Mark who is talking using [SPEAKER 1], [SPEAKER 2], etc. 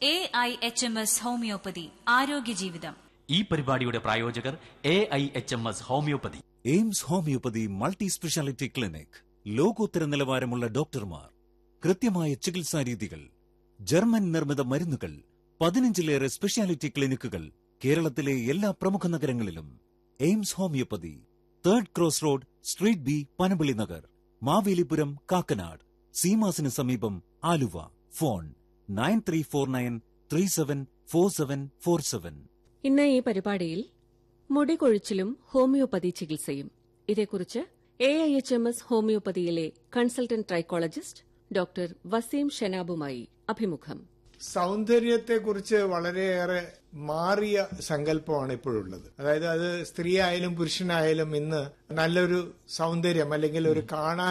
[SPEAKER 1] A I H M S homeopathy ആരോഗ്യ ജീവിതം
[SPEAKER 2] ഈ പരിപാടിയുടെ പ്രായോജകർ A I H M S homeopathy
[SPEAKER 3] AIMS homeopathy multi speciality clinic ലോകോത്തര നിലവാരമുള്ള ഡോക്ടർമാർ കൃത്യമായ ചികിത്സാ രീതികൾ ജർമ്മൻ നിർമ്മിത മരുന്നുകൾ പതിനഞ്ചിലേറെ സ്പെഷ്യാലിറ്റി ക്ലിനിക്കുകൾ കേരളത്തിലെ എല്ലാ പ്രമുഖ നഗരങ്ങളിലും AIMS homeopathy third cross road street B Panampilly Nagar Mavelipuram Kakkanad സീമാസിന് സമീപം Aluva phone nine three four nine three seven four seven four seven
[SPEAKER 4] ഇന്ന് ഈ പരിപാടിയിൽ മുടി കൊഴിച്ചിലും ഹോമിയോപ്പതി ചികിത്സയും ഇതേക്കുറിച്ച് A I H M S ഹോമിയോപ്പതിയിലെ കൺസൾട്ടന്റ് ട്രൈക്കോളജിസ്റ്റ് ഡോക്ടർ വസീം ഷെനാബുമായി അഭിമുഖം
[SPEAKER 5] സൗന്ദര്യത്തെക്കുറിച്ച് വളരെയേറെ മാറിയ സങ്കല്പമാണ് ഇപ്പോഴുള്ളത് അതായത് അത് സ്ത്രീ ആയാലും പുരുഷനായാലും ഇന്ന് നല്ലൊരു സൗന്ദര്യം അല്ലെങ്കിൽ ഒരു കാണാൻ